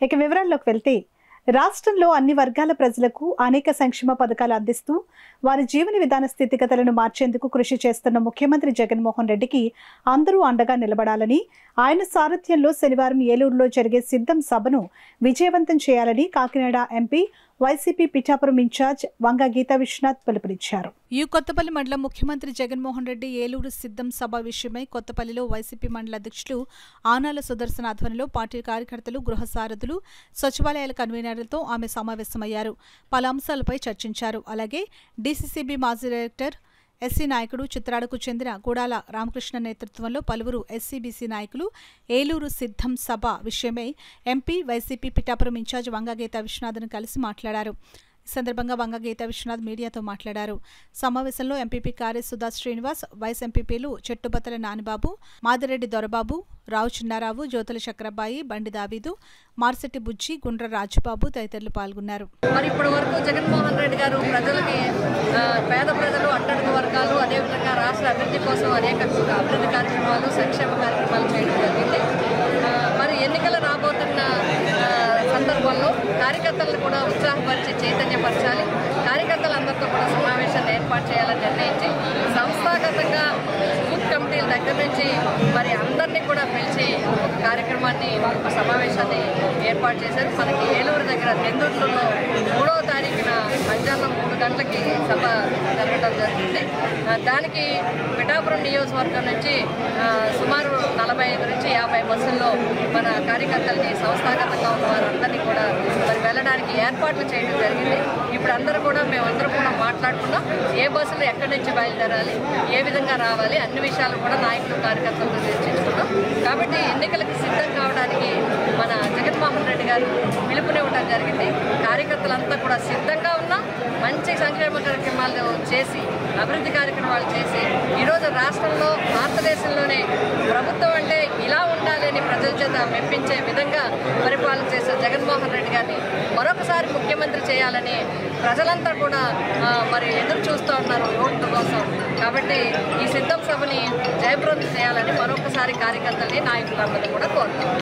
ఇక వివరాల్లోకి వెళ్తే రాష్ట్రంలో అన్ని వర్గాల ప్రజలకు అనేక సంక్షేమ పథకాలు అందిస్తూ వారి జీవన విధాన స్థితిగతులను మార్చేందుకు కృషి చేస్తున్న ముఖ్యమంత్రి జగన్మోహన్ రెడ్డికి అందరూ అండగా నిలబడాలని ఆయన సారథ్యంలో శనివారం ఏలూరులో జరిగే సిద్ధం సభను విజయవంతం చేయాలని Kakinada MP YCP Pithapuram incharge Vanga Geetha Vishwanath పిలుపునిచ్చారు ఈ కొత్తపల్లి మండలం ముఖ్యమంత్రి జగన్మోహన్ రెడ్డి ఏలూరు సిద్ధం సభ విషయమై కొత్తపల్లిలో వైసీపీ మండల అధ్యక్షులు ఆనాల సుదర్శన ఆధ్వర్యంలో పార్టీ కార్యకర్తలు గృహ సారథులు సచివాలయాల కన్వీనర్లతో ఆమె సమావేశమయ్యారు పలు అంశాలపై చర్చించారు అలాగే డీసీసీబీ మాజీ డైరెక్టర్ ఎస్సీ నాయకుడు చిత్రాడకు చెందిన గుడాల రామకృష్ణ నేతృత్వంలో పలువురు ఎస్సీబీసీ నాయకులు ఏలూరు సిద్ధం సభ విషయమై MP YCP Pithapuram incharge Vanga Geetha విశ్వనాథ్ను కలిసి మాట్లాడారు ఈ సందర్భంగా వంగ గీతా విశ్వనాథ్ మీడియాతో మాట్లాడారు సమావేశంలో ఎంపీపీ కార్య సుధా శ్రీనివాస్ వైస్ ఎంపీపీలు చెట్టుబత్తల నానిబాబు మాదిరెడ్డి దొరబాబు రావు చిన్నారావు జ్యోతుల చక్రబాయి బండి దావీదు మార్సెట్టి బుజ్జి గుండ్ర రాజుబాబు తదితరులు పాల్గొన్నారు మరి ఇప్పటి వరకు జగన్మోహన్ రెడ్డి గారు ప్రజలకి ఆ, పేద ప్రజలు అట్టడుగు వర్గాలు అదేవిధంగా రాష్ట్ర అభివృద్ధి కోసం అనేక అభివృద్ధి కార్యక్రమాలు సంక్షేమ కార్యక్రమాలు చేయడం జరిగింది ఆ, మరి ఎన్నికలు రాబోతున్న ఆ, సందర్భంలో కార్యకర్తలను కూడా ఉత్సాహపరిచి చైతన్యపరచాలి కార్యకర్తలందరితో కూడా సమావేశాన్ని ఏర్పాటు చేయాలని నిర్ణయించి సంస్థాగతంగా బూత్ కమిటీల దగ్గర నుంచి మరి అందరినీ కూడా పిలిచి ఒక కార్యక్రమాన్ని ఒక సమావేశాన్ని ఏర్పాటు చేశారు మనకి ఏలూరు దగ్గర నెల్లూరులో మూడవ తారీఖున మధ్యాహ్నం మూడు గంటలకి సభ జరగడం జరుగుతుంది ఆ, దానికి పిఠాపురం నియోజకవర్గం నుంచి ఆ, సుమారు నలభై ఐదు నుంచి యాభై బస్సుల్లో మన కార్యకర్తల్ని సంస్థాగతంగా ఉన్న వారందరినీ కూడా మరి వెళ్ళడానికి ఏర్పాట్లు చేయడం జరిగింది ఇప్పుడు అందరూ కూడా మేమందరం కూడా మాట్లాడుకున్నాం ఏ బస్సులు ఎక్కడి నుంచి బయలుదేరాలి ఏ విధంగా రావాలి అన్ని విషయాలు కూడా నాయకులు కార్యకర్తలతో చర్చించుకున్నాం కాబట్టి ఎన్నికలకు సిద్ధం కావడానికి మన జగన్మోహన్ రెడ్డి గారు పిలుపునివ్వడం జరిగింది కార్యకర్తలంతా కూడా సిద్ధంగా ఉన్నాం మంచి సంక్షేమ కార్యక్రమాలు చేసి అభివృద్ధి కార్యక్రమాలు చేసి ఈరోజు రాష్ట్రంలో భారతదేశంలోనే ప్రభుత్వం అంటే ఇలా ఉండాలి అని ప్రజల చేత మెప్పించే విధంగా పరిపాలన చేసే జగన్మోహన్ రెడ్డి గారిని మరొకసారి ముఖ్యమంత్రి చేయాలని ప్రజలంతా కూడా ఆ, మరి ఎదురు చూస్తూ ఉన్నారు ఓట్ల కోసం కాబట్టి ఈ సిద్ధం సభని జయప్రదం చేయాలని మరొకసారి కార్యకర్తల్ని నాయకులందరూ కూడా కోరుతాం